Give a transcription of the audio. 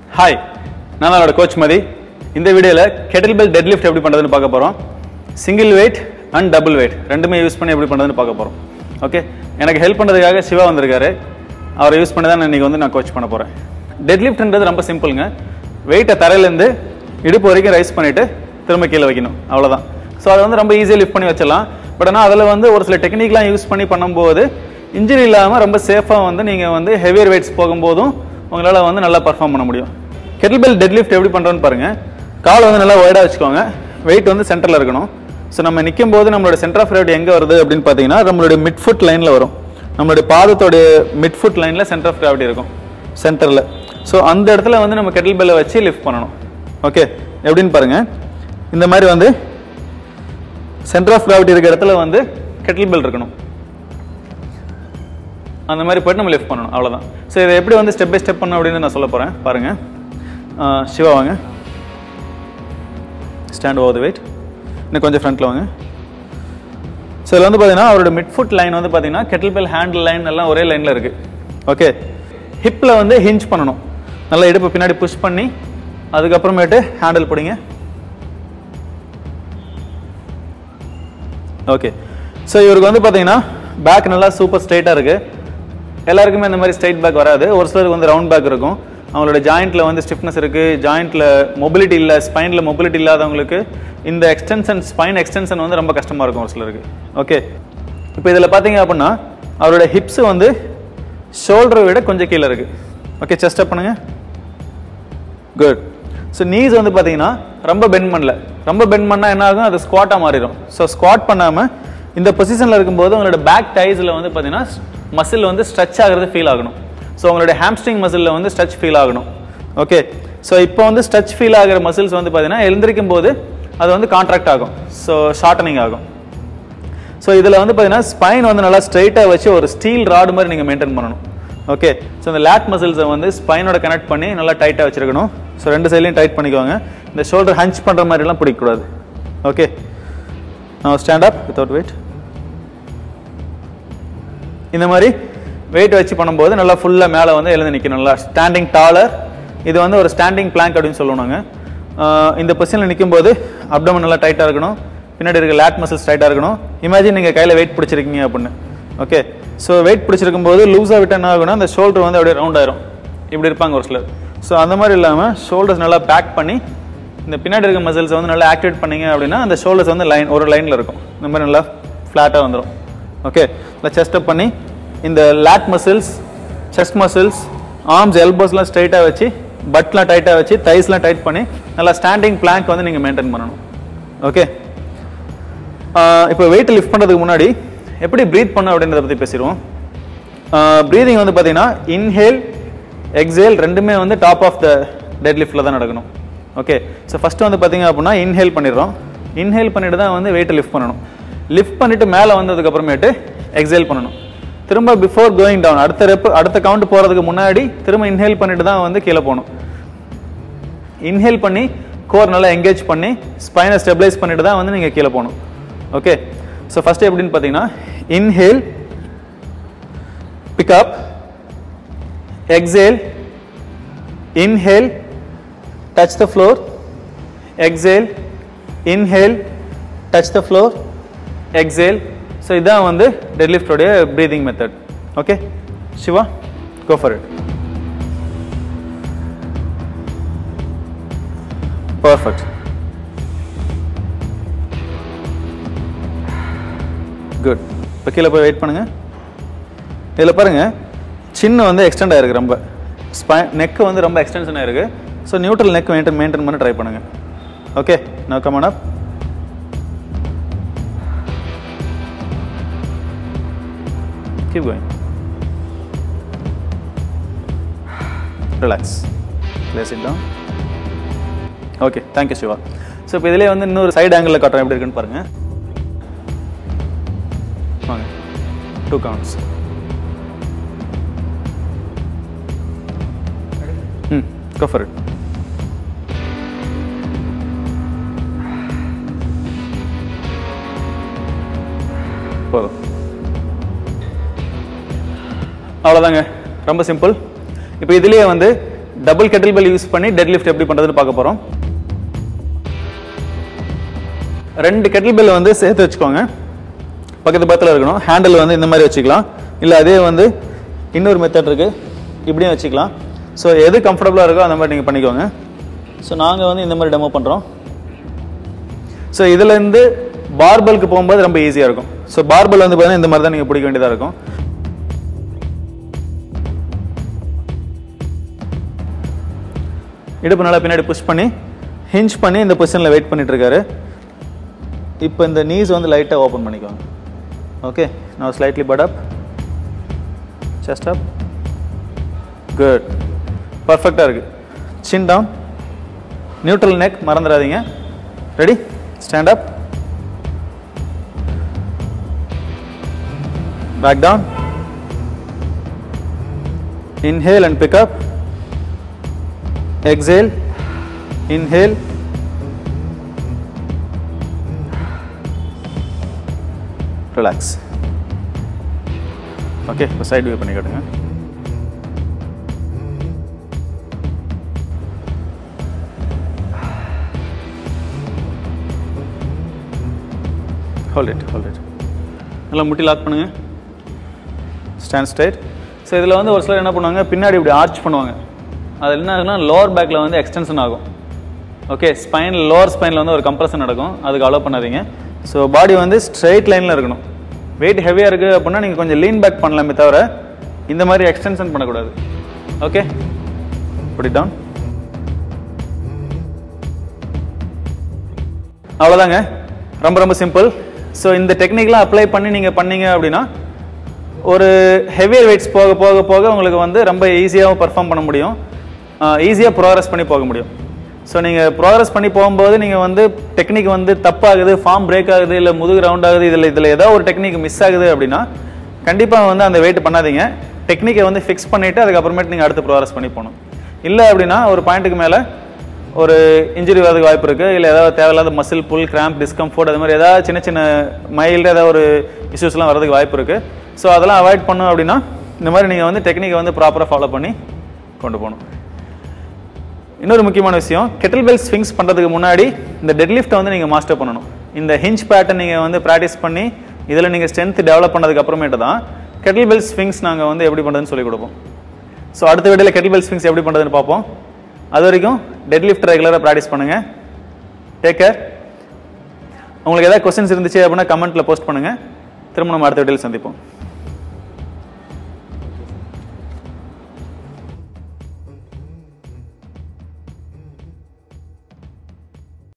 hi நான் அவரோட coach மதி இந்த வீடியோவில் கெட்டில் பெல் டெட் லிஃப்ட் எப்படி பண்ணுறதுன்னு பார்க்க போகிறோம் single weight and double weight ரெண்டுமே யூஸ் பண்ணி எப்படி பண்ணுறதுன்னு பார்க்க போகிறோம் ஓகே எனக்கு ஹெல்ப் பண்ணுறதுக்காக சிவா வந்திருக்காரு அவரை யூஸ் பண்ணி தான் இன்னைக்கு வந்து நான் கோச் பண்ண போகிறேன் டெட் லிஃப்ட்ன்றது ரொம்ப சிம்பிளுங்க வெயிட்டை தரையிலேருந்து இடுப்பு வரைக்கும் ரைஸ் பண்ணிவிட்டு திரும்ப கீழே வைக்கணும் அவ்வளோதான் ஸோ அதை வந்து ரொம்ப ஈஸியாக லிஃப்ட் பண்ணி வச்சிடலாம் பட் ஆனால் அதில் வந்து ஒரு சில டெக்னிக்லாம் யூஸ் பண்ணி பண்ணும்போது இன்ஜுரி இல்லாமல் ரொம்ப சேஃபாக வந்து நீங்கள் வந்து ஹெவியர் வெயிட்ஸ் போகும்போதும் உங்களால் வந்து நல்லா பர்ஃபார்ம் பண்ண முடியும் கெட்டில் பெல் டெட் லிஃப்ட் எப்படி பண்ணுறோன்னு பாருங்கள் கால் வந்து நல்லா ஒய்டாக வச்சுக்கோங்க வெயிட் வந்து சென்டரில் இருக்கணும் ஸோ நம்ம நிற்கும் போது நம்மளோட சென்டர் ஆஃப் கிராவிட்டி எங்கே வருது அப்படின்னு பார்த்தீங்கன்னா நம்மளுடைய மிட் ஃபுட் லைனில் வரும் நம்மளுடைய பாதத்தோடைய மிட் ஃபுட் லைனில் சென்டர் ஆஃப் கிராவிட்டி இருக்கும் சென்டரில் ஸோ அந்த இடத்துல வந்து நம்ம கெட்டில் பெல்லை வச்சு லிஃப்ட் பண்ணணும் ஓகே எப்படின்னு பாருங்கள் இந்த மாதிரி வந்து சென்டர் ஆஃப் கிராவிட்டி இருக்க இடத்துல வந்து கெட்டில் பெல் இருக்கணும் அந்த மாதிரி போயிட்டு நம்ம லிஃப்ட் பண்ணணும் அவ்வளோதான் ஸோ இதை எப்படி வந்து ஸ்டெப் பை ஸ்டெப் பண்ணணும் அப்படின்னு நான் சொல்ல போகிறேன் பாருங்கள் சிவா வாங்க ஸ்டாண்ட் ஓவர் வெயிட் இன்னும் கொஞ்சம் ஃப்ரண்ட்டில் வாங்க ஸோ இதில் வந்து பார்த்தீங்கன்னா அவரோட மிட் ஃபுட் லைன் வந்து பார்த்தீங்கன்னா கெட்டில் பெல் ஹேண்டில் லைன் எல்லாம் ஒரே லைனில் இருக்குது ஓகே ஹிப்பில் வந்து ஹிஞ்ச் பண்ணணும் நல்லா இடுப்பு பின்னாடி புஷ் பண்ணி அதுக்கப்புறமேட்டு ஹேண்டில் பிடிங்க ஓகே ஸோ இவருக்கு வந்து பார்த்தீங்கன்னா பேக் நல்லா சூப்பர் ஸ்ட்ரைட்டாக இருக்குது எல்லாருக்குமே இந்த மாதிரி ஸ்ட்ரைட் பேக் வராது ஒரு சிலருக்கு வந்து ரவுண்ட் பேக் இருக்கும் அவங்களோட ஜாயிண்ட்டில் வந்து ஸ்டிஃப்னஸ் இருக்குது ஜாயிண்ட்டில் மொபிலிட்டி இல்லை ஸ்பைனில் மொபிலிட்டி இல்லாதவங்களுக்கு இந்த எக்ஸ்டென்ஷன் ஸ்பைன் எக்ஸ்டென்ஷன் வந்து ரொம்ப கஷ்டமாக இருக்கும் ஒரு சிலருக்கு ஓகே இப்போ இதில் பார்த்தீங்க அப்படின்னா அவரோட ஹிப்ஸ் வந்து ஷோல்டரை விட கொஞ்சம் கீழே இருக்குது ஓகே செஸ்ட் அப் பண்ணுங்கள் குட் ஸோ நீஸ் வந்து பார்த்தீங்கன்னா ரொம்ப பெண்ட் பண்ணல ரொம்ப பெண்ட் பண்ணால் என்ன ஆகும் அது ஸ்குவாட்டாக மாறிடும் ஸோ ஸ்குவாட் பண்ணாமல் இந்த பொசிஷனில் இருக்கும்போது உங்களோட பேக் டைஸில் வந்து பார்த்தீங்கன்னா மசில் வந்து ஸ்ட்ரெச் ஆகிறது ஃபீல் ஆகணும் ஸோ உங்களோட ஹாம்ஸ்ட்ரிங் மசிலில் வந்து ஸ்ட்ரெச் ஃபீல் ஆகணும் ஓகே ஸோ இப்போ வந்து ஸ்ட்ரெச் ஃபீல் ஆகிற மசில்ஸ் வந்து பார்த்தீங்கன்னா எழுந்திருக்கும் போது அது வந்து கான்ட்ராக்ட் ஆகும் ஸோ ஷார்ட்டனிங் ஆகும் ஸோ இதில் வந்து பார்த்தீங்கன்னா ஸ்பைன் வந்து நல்லா ஸ்ட்ரைட்டாக வச்சு ஒரு ஸ்டீல் ராடு மாதிரி நீங்கள் மெயின்டைன் பண்ணணும் ஓகே ஸோ இந்த லேட் மசில்ஸை வந்து ஸ்பைனோட கனெக்ட் பண்ணி நல்லா டைட்டாக வச்சிருக்கணும் ஸோ ரெண்டு சைட்லையும் டைட் பண்ணிக்கோங்க இந்த ஷோல்டர் ஹஞ்ச் பண்ணுற மாதிரிலாம் பிடிக்கக்கூடாது ஓகே நான் ஸ்டாண்ட் அப் வித்தவுட் வெயிட் இந்த மாதிரி வெயிட் வச்சு பண்ணும்போது நல்லா ஃபுல்லாக மேலே வந்து எழுந்து நிற்கணும் நல்லா ஸ்டாண்டிங் டாலர் இது வந்து ஒரு ஸ்டாண்டிங் பிளாங்க் அப்படின்னு சொல்லுவோம் நாங்கள் ஆஹ் இந்த பொசிஷனில் நிற்கும்போது அப்டமன் நல்லா டைட்டாக இருக்கணும் பின்னாடி இருக்க லேட் மசில்ஸ் டைட்டாக இருக்கணும் இமேஜின் நீங்கள் கையில் வெயிட் பிடிச்சிருக்கீங்க அப்படின்னு ஓகே ஸோ வெயிட் பிடிச்சிருக்கும் போது லூஸாக விட்டு என்ன ஆகும்னா அந்த ஷோல்டர் வந்து அப்படியே ரவுண்ட் ஆயிரும் இப்படி இருப்பாங்க ஒரு சிலர் ஸோ அந்த மாதிரி இல்லாமல் ஷோல்டர்ஸ் நல்லா பேக் பண்ணி இந்த பின்னாடி இருக்க மசில்ஸை வந்து நல்லா ஆக்டிவேட் பண்ணீங்க அப்படின்னா அந்த ஷோல்டர்ஸ் வந்து லைன் ஒரு லைனில் இருக்கும் இந்த மாதிரி நல்லா ஃப்ளாட்டாக வந்துடும் ஓகே இல்லை செஸ்ட் அப் பண்ணி இந்த lat muscles chest muscles arms எல்போஸ்லாம் ஸ்ட்ரைட்டாக வச்சு பட்லாம் டைட்டாக வச்சு தைஸ்லாம் டைட் பண்ணி நல்லா ஸ்டாண்டிங் பிளாங்க் வந்து நீங்கள் மெயின்டைன் பண்ணணும் ஓகே இப்போ வெயிட் லிஃப்ட் பண்ணுறதுக்கு முன்னாடி எப்படி ப்ரீத் பண்ண அப்படின்றத பற்றி பேசிடுவோம் ப்ரீதிங் வந்து பார்த்தீங்கன்னா இன்ஹேல் எக்ஸேல் ரெண்டுமே வந்து டாப் ஆஃப் த டெட் லிஃப்ட்டில் தான் நடக்கணும் ஓகே ஸோ ஃபஸ்ட்டு வந்து பார்த்தீங்க அப்படின்னா இன்ஹேல் பண்ணிடுறோம் இன்ஹேல் பண்ணிட்டு தான் வந்து வெயிட்டை லிஃப்ட் பண்ணணும் லிஃப்ட் பண்ணிட்டு மேலே வந்ததுக்கு அப்புறமேட்டு எக்ஸேல் பண்ணணும் திரும்ப பிஃபோர் கோயிங் டவுன் அடுத்த ரெப் அடுத்த கவுண்ட் போகிறதுக்கு முன்னாடி திரும்ப இன்ஹேல் பண்ணிட்டு தான் வந்து கீழே போகணும் இன்ஹேல் பண்ணி கோர் நல்லா எங்கேஜ் பண்ணி ஸ்பைனை ஸ்டெபிளைஸ் பண்ணிட்டு தான் வந்து நீங்கள் கீழே போகணும் ஓகே ஸோ ஃபஸ்ட்டு எப்படின்னு பார்த்தீங்கன்னா inhale pick up exhale inhale touch the floor exhale inhale touch the floor exhale so இதான் வந்து டெட்லிஃப்டோடைய breathing method okay Shiva go for it perfect good இப்போ கீழே போய் வெயிட் பண்ணுங்க இதில் பாருங்க சின்ன வந்து எக்ஸ்டெண்ட் ஆயிருக்கு ரொம்ப ஸ்பை நெக்கு வந்து ரொம்ப எக்ஸ்டென்ஷன் ஆயிருக்கு so neutral neck maintain maintain பண்ண ட்ரை பண்ணுங்க ஓகே நான் come on up keep going relax place it down okay thank you Shiva so இப்போ இதிலே வந்து இன்னொரு சைடு ஆங்கிளில் காட்டுறேன் எப்படி இருக்குன்னு பாருங்கள் வாங்க two counts hmm go for it போதும் அவ்வளோதாங்க ரொம்ப சிம்பிள் இப்போ இதுலேயே வந்து டபுள் கெட்டில் பெல் யூஸ் பண்ணி டெட் லிஃப்ட் எப்படி பண்ணுறதுன்னு பார்க்க போகிறோம் ரெண்டு கெட்டில் பெல் வந்து சேர்த்து வச்சுக்கோங்க பக்கத்து பக்கத்தில் இருக்கணும் ஹேண்டில் வந்து இந்த மாதிரி வச்சுக்கலாம் இல்லை அதே வந்து இன்னொரு மெத்தட் இருக்குது இப்படியும் வச்சுக்கலாம் ஸோ எது கம்ஃபர்டபுளாக இருக்கோ அந்த மாதிரி நீங்கள் பண்ணிக்கோங்க ஸோ நாங்கள் வந்து இந்த மாதிரி டெமோ பண்ணுறோம் ஸோ இதுலேருந்து பார்பலுக்கு போகும்போது ரொம்ப ஈஸியாக இருக்கும் ஸோ பார்பல் வந்து பார்த்தீங்கன்னா இந்த மாதிரி தான் நீங்கள் பிடிக்க வேண்டியதாக இருக்கும் இடுப்பு நல்லா பின்னாடி புஷ் பண்ணி ஹிஞ்ச் பண்ணி இந்த பொசிஷனில் வெயிட் பண்ணிட்டு இருக்காரு இப்போ இந்த நீஸ் வந்து லைட்டாக ஓப்பன் பண்ணிக்கோங்க ஓகே நான் slightly butt up chest up good பர்ஃபெக்டாக இருக்குது சின் டவுன் நியூட்ரல் நெக் மறந்துடாதீங்க ready stand up back down inhale and pick up exhale inhale relax okay இப்போ சைடு வியூ பண்ணி காட்டுங்க ஹோல்ட் இட் ஹோல்ட் இட் நல்லா முட்டி லாக் பண்ணுங்க ஸ்டாண்ட் ஸ்ட்ரைட் ஸோ இதில் வந்து ஒரு சிலர் என்ன பண்ணுவாங்க பின்னாடி இப்படி ஆர்ச் பண்ணுவாங்க அது என்ன ஆகுதுன்னா லோவர் பேக்கில் வந்து எக்ஸ்டென்ஷன் ஆகும் ஓகே ஸ்பைன் லோவர் ஸ்பைனில் வந்து ஒரு கம்ப்ரஷன் நடக்கும் அதுக்கு அலோவ் பண்ணாதீங்க ஸோ பாடி வந்து ஸ்ட்ரைட் லைனில் இருக்கணும் வெயிட் ஹெவியாக இருக்குது அப்படின்னா நீங்கள் கொஞ்சம் லீன் பேக் பண்ணலாமே தவிர இந்த மாதிரி எக்ஸ்டென்ஷன் பண்ணக்கூடாது ஓகே இப்படி டவுன் அவ்வளோதாங்க ரொம்ப ரொம்ப சிம்பிள் ஸோ இந்த டெக்னிக்லாம் அப்ளை பண்ணி நீங்கள் பண்ணீங்க அப்படின்னா ஒரு ஹெவியர் வெயிட்ஸ் போக போக போக உங்களுக்கு வந்து ரொம்ப ஈஸியாகவும் பர்ஃபார்ம் பண்ண முடியும் ஈஸியாக ப்ரோக்ரஸ் பண்ணி போக முடியும் ஸோ நீங்கள் ப்ரோக்ரஸ் பண்ணி போகும்போது நீங்கள் வந்து டெக்னிக் வந்து தப்பாகுது ஃபார்ம் பிரேக் ஆகுது இல்லை முதுகு ரவுண்ட் ஆகுது இதில் இதில் ஏதோ ஒரு டெக்னிக் மிஸ் ஆகுது அப்படின்னா கண்டிப்பாக வந்து அந்த வெயிட் பண்ணாதீங்க டெக்னிக்கை வந்து ஃபிக்ஸ் பண்ணிவிட்டு அதுக்கப்புறமேட்டு நீங்கள் அடுத்து ப்ரோக்ரஸ் பண்ணி போகணும் இல்லை அப்படின்னா ஒரு பாயிண்ட்டுக்கு மேலே ஒரு இன்ஜுரி வரதுக்கு வாய்ப்பு இருக்குது இல்லை ஏதாவது தேவையில்லாத மசில் புல் கிராம்ப் டிஸ்கம்ஃபோர்ட் அது மாதிரி ஏதாவது சின்ன சின்ன மைல்டு ஏதாவது ஒரு இஷ்யூஸ்லாம் வரதுக்கு வாய்ப்பு இருக்குது ஸோ அதெல்லாம் அவாய்ட் பண்ணும் அப்படின்னா இந்த மாதிரி நீங்கள் வந்து டெக்னிக்கை வந்து ப்ராப்பராக ஃபாலோ பண்ணி கொண்டு போகணும் இன்னொரு முக்கியமான விஷயம் கெட்டில் பெல் ஸ்விங்ஸ் பண்ணுறதுக்கு முன்னாடி இந்த டெட் லிஃப்ட்டை வந்து நீங்கள் மாஸ்டர் பண்ணணும் இந்த ஹிஞ்ச் பேட்டர்ன் நீங்கள் வந்து ப்ராக்டிஸ் பண்ணி இதில் நீங்கள் ஸ்ட்ரென்த் டெவலப் பண்ணதுக்கு அப்புறமேட்டு தான் கெட்டில் பெல் ஸ்விங்ஸ் நாங்கள் வந்து எப்படி பண்ணுறதுன்னு சொல்லிக் கொடுப்போம் ஸோ அடுத்த வீடியோவில் கெட்டில் பெல் ஸ்விங்ஸ் எப்படி பண்ணுறதுன்னு பார்ப்போம் அது வரைக்கும் டெட் லிஃப்ட் ரெகுலராக ப்ராக்டிஸ் பண்ணுங்கள் டேக் கேர் உங்களுக்கு ஏதாவது கொஸ்டின்ஸ் இருந்துச்சு அப்படின்னா கமெண்ட்டில் போஸ்ட் பண்ணுங்கள் திரும்ப நம்ம அடுத்த வீடியோவில் சந்திப்போம்